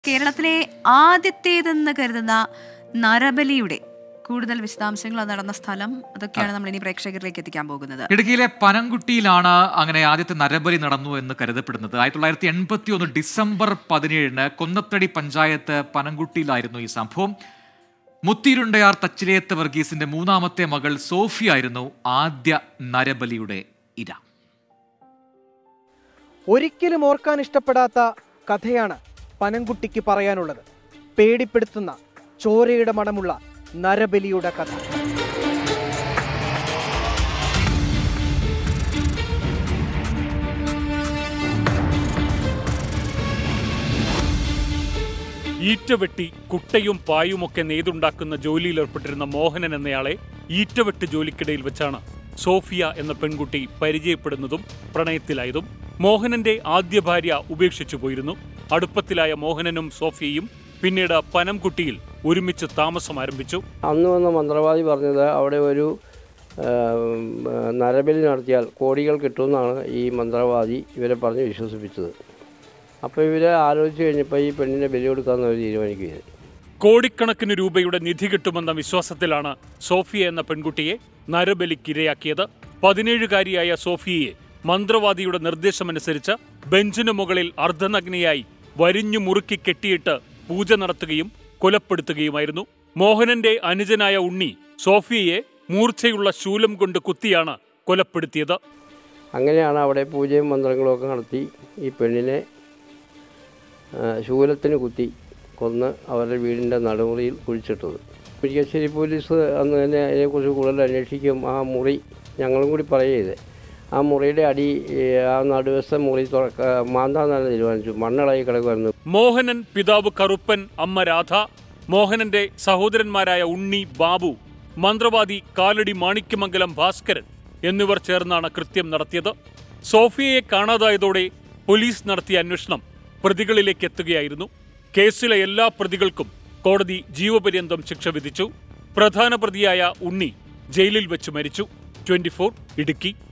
കേരളത്തിലെ ആദ്യത്തേതെന്ന് കരുതുന്ന നരബലിയുടെ കൂടുതൽ വിശദാംശങ്ങൾ അത് നടന്ന സ്ഥലം അതൊക്കെയാണ് നമ്മൾ ഇനി പ്രേക്ഷകരിലേക്ക് എത്തിക്കാൻ പോകുന്നത് ഇടുക്കിയിലെ പനംകുട്ടിയിലാണ് അങ്ങനെ ആദ്യത്തെ നരബലി നടന്നു എന്ന് കരുതപ്പെടുന്നത് ആയിരത്തി തൊള്ളായിരത്തി എൺപത്തി ഒന്ന് ഡിസംബർ പതിനേഴിന് കൊന്നത്തടി പഞ്ചായത്ത് പനംകുട്ടിയിലായിരുന്നു ഈ സംഭവം മുത്തിരുണ്ടയാർ തച്ചിലേത്ത് വർഗീസിന്റെ മൂന്നാമത്തെ മകൾ സോഫിയായിരുന്നു ആദ്യ നരബലിയുടെ ഇര ഒരിക്കലും ഓർക്കാൻ ഇഷ്ടപ്പെടാത്ത കഥയാണ് പനംകുട്ടിക്ക് പറയാനുള്ളത് പേടിപ്പെടുത്തുന്ന ചോരയുടെ മണമുള്ള നരബലിയുടെ കഥ ഈറ്റവെട്ടി കുട്ടയും പായുമൊക്കെ നെയ്തുണ്ടാക്കുന്ന ജോലിയിൽ ഏർപ്പെട്ടിരുന്ന മോഹനൻ എന്നയാളെ ഈറ്റവെട്ട് ജോലിക്കിടയിൽ വെച്ചാണ് സോഫിയ എന്ന പെൺകുട്ടി പരിചയപ്പെടുന്നതും പ്രണയത്തിലായതും മോഹനന്റെ ആദ്യ ഭാര്യ ഉപേക്ഷിച്ചു പോയിരുന്നു അടുപ്പത്തിലായ മോഹനനും സോഫിയയും പിന്നീട് പനംകുട്ടിയിൽ ഒരുമിച്ച് താമസം ആരംഭിച്ചു അന്ന് വന്ന മന്ത്രവാദി പറഞ്ഞത് അവിടെ ഒരു ആം, നരബലി നടത്തിയാൽ കോടികൾ കിട്ടുമെന്നാണ് ഈ മന്ത്രവാദി ഇവരെ പറഞ്ഞ് വിശ്വസിപ്പിച്ചത് അപ്പോൾ ഇവരെ ആലോചിച്ച് കഴിഞ്ഞപ്പോൾ ഈ പെണ്ണിനെ ബലി കൊടുക്കാമെന്ന് അവർ തീരുമാനിക്കുകയായിരുന്നു കോടിക്കണക്കിന് രൂപയുടെ നിധി കിട്ടുമെന്ന വിശ്വാസത്തിലാണ് സോഫിയ എന്ന പെൺകുട്ടിയെ നരബലിക്കിരയാക്കിയത് പതിനേഴുകാരിയായ സോഫിയയെ മന്ത്രവാദിയുടെ നിർദ്ദേശമനുസരിച്ച് ബെഞ്ചിന് മുകളിൽ അർദ്ധനഗ്നയായി വരിഞ്ഞു മുറുക്കി കെട്ടിയിട്ട് പൂജ നടത്തുകയും കൊലപ്പെടുത്തുകയുമായിരുന്നു മോഹനന്റെ അനുജനായ ഉണ്ണി സോഫിയയെ മൂർച്ചയുള്ള ശൂലം കൊണ്ട് കുത്തിയാണ് കൊലപ്പെടുത്തിയത് അങ്ങനെയാണ് അവിടെ പൂജയും മന്ത്രങ്ങളും ഒക്കെ നടത്തി ഈ പെണ്ണിനെ ആ, ശൂലത്തിന് കുത്തി കൊന്ന് അവരുടെ വീടിൻ്റെ നടുമുറിയിൽ കുഴിച്ചിട്ടത് മുരിക്കാശ്ശേരി പോലീസ് അന്ന് തന്നെ അതിനെക്കുറിച്ച് കൂടുതൽ അന്വേഷിക്കും ആ മുറി ഞങ്ങളും കൂടി പറയുക ചെയ്തേ ആ മുറിയുടെ അടി ഏ, ആ നടുവശത്തെ മുറി തുറക്ക മാന്താന്നാണ് തീരുമാനിച്ചു മണ്ണിളകി കിടക്കുമായിരുന്നു മോഹനൻ പിതാവ് കറുപ്പൻ അമ്മ രാധ മോഹനന്റെ സഹോദരന്മാരായ ഉണ്ണി ബാബു മന്ത്രവാദി കാലടി മാണിക്യമംഗലം ഭാസ്കരൻ എന്നിവർ ചേർന്നാണ് കൃത്യം നടത്തിയത് സോഫിയയെ കാണാതായതോടെ പോലീസ് നടത്തിയ അന്വേഷണം പ്രതികളിലേക്ക് എത്തുകയായിരുന്നു കേസിലെ എല്ലാ പ്രതികൾക്കും കോടതി ജീവപര്യന്തം ശിക്ഷ വിധിച്ചു പ്രധാന പ്രതിയായ ഉണ്ണി ജയിലിൽ വെച്ച് മരിച്ചു ട്വന്റി ഇടുക്കി